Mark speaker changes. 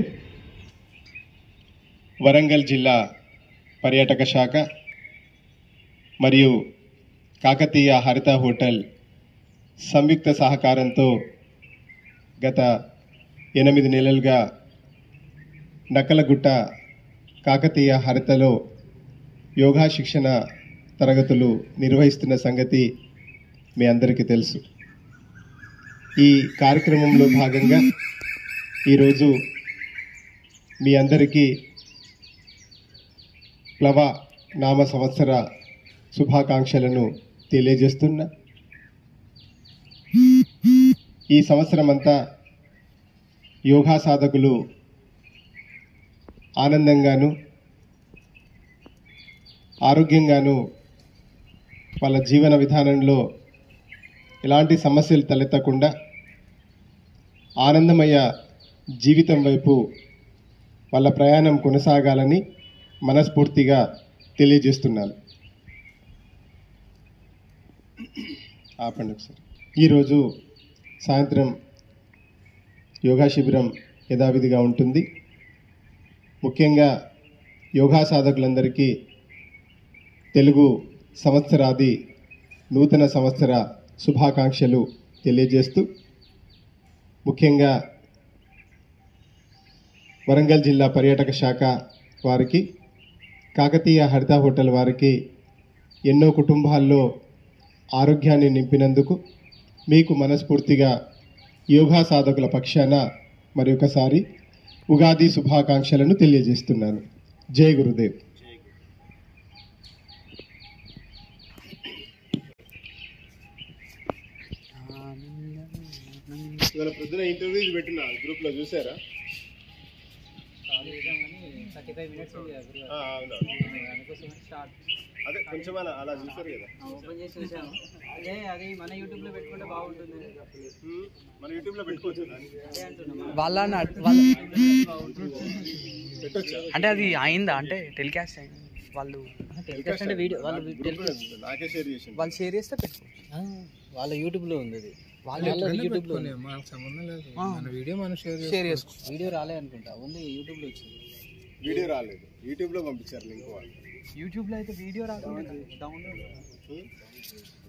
Speaker 1: వరంగల్ జిల్లా పర్యాటక శాఖ మరియు కాకతీయ హరిత హోటల్ సంయుక్త సహకారంతో గత ఎనిమిది నెలలుగా నక్కలగుట్ట కాకతీయ హరితలో యోగా శిక్షణ తరగతులు నిర్వహిస్తున్న సంగతి మీ అందరికీ తెలుసు ఈ కార్యక్రమంలో భాగంగా ఈరోజు మీ అందరికీ ప్లవ నామ సంవత్సర శుభాకాంక్షలను తెలియజేస్తున్నా ఈ సంవత్సరం అంతా యోగా సాధకులు ఆనందంగాను ఆరోగ్యంగాను వాళ్ళ జీవన విధానంలో ఎలాంటి సమస్యలు తలెత్తకుండా ఆనందమయ జీవితం వైపు వాళ్ళ ప్రయాణం కొనసాగాలని మనస్ఫూర్తిగా తెలియజేస్తున్నాను ఆపండి ఒకసారి ఈరోజు సాయంత్రం యోగా శిబిరం యథావిధిగా ఉంటుంది ముఖ్యంగా యోగా సాధకులందరికీ తెలుగు సంవత్సరాది నూతన సంవత్సర శుభాకాంక్షలు తెలియజేస్తూ ముఖ్యంగా వరంగల్ జిల్లా పర్యాటక శాఖ వారికి కాకతీయ హరిత హోటల్ వారికి ఎన్నో కుటుంబాల్లో ఆరోగ్యాన్ని నింపినందుకు మీకు మనస్ఫూర్తిగా యోగా సాధకుల పక్షాన మరి ఒకసారి ఉగాది శుభాకాంక్షలను తెలియజేస్తున్నాను జై గురుదేవ్ ఇవాళ పొద్దున ఇంటర్వ్యూస్ పెట్టిన గ్రూప్ లో చూసారా
Speaker 2: థర్టీ ఫైవ్ మినిట్స్ ఉంది కదా గురుగారు.
Speaker 1: అవును
Speaker 2: దానికోసం స్టార్ట్
Speaker 1: అదే కొంచెం అలా అలా చూసారు కదా
Speaker 2: ఓపెన్ చేసి చూసాము అదే అది మన యూట్యూబ్ లో పెట్టుకుంటే బాగుంటుంది
Speaker 1: హ్మ్. మన యూట్యూబ్ లో పెట్టుకోవచ్చు దాన్ని.
Speaker 2: అదే అంటున్నాం
Speaker 3: వాళ్ళ వాళ్ళ
Speaker 1: పెట్టొచ్చా
Speaker 3: అంటే అది అయిందా అంటే టెలికాస్ట్ అయింది వాళ్ళు
Speaker 2: టెలికాస్ట్ అంటే వీడియో వాళ్ళు
Speaker 1: గ్రూప్ లో నాకే షేర్ చేసింది
Speaker 3: వాళ్ళు షేర్ చేస్తే పెట్టుకోవచ్చు
Speaker 2: ఆ, వాళ్ళ యూట్యూబ్ లో ఉంది అది
Speaker 3: వాళ్ళు
Speaker 2: వాళ్ళ యూట్యూబ్ లో ఉంది.
Speaker 4: మనకు సంబంధం లేదు
Speaker 3: ఆ.
Speaker 4: మన వీడియో మనం షేర్
Speaker 3: షేర్ చేసుకో
Speaker 2: వీడియో రాలే అనుకుంటా ఓన్లీ యూట్యూబ్ లో వచ్చింది
Speaker 1: వీడియో రాలేదు యూట్యూబ్ లో పంపించారు లింక్ వాళ్ళు
Speaker 3: యూట్యూబ్ లో అయితే వీడియో రాకుండా
Speaker 2: డౌన్లోడ్
Speaker 1: హ్మ్.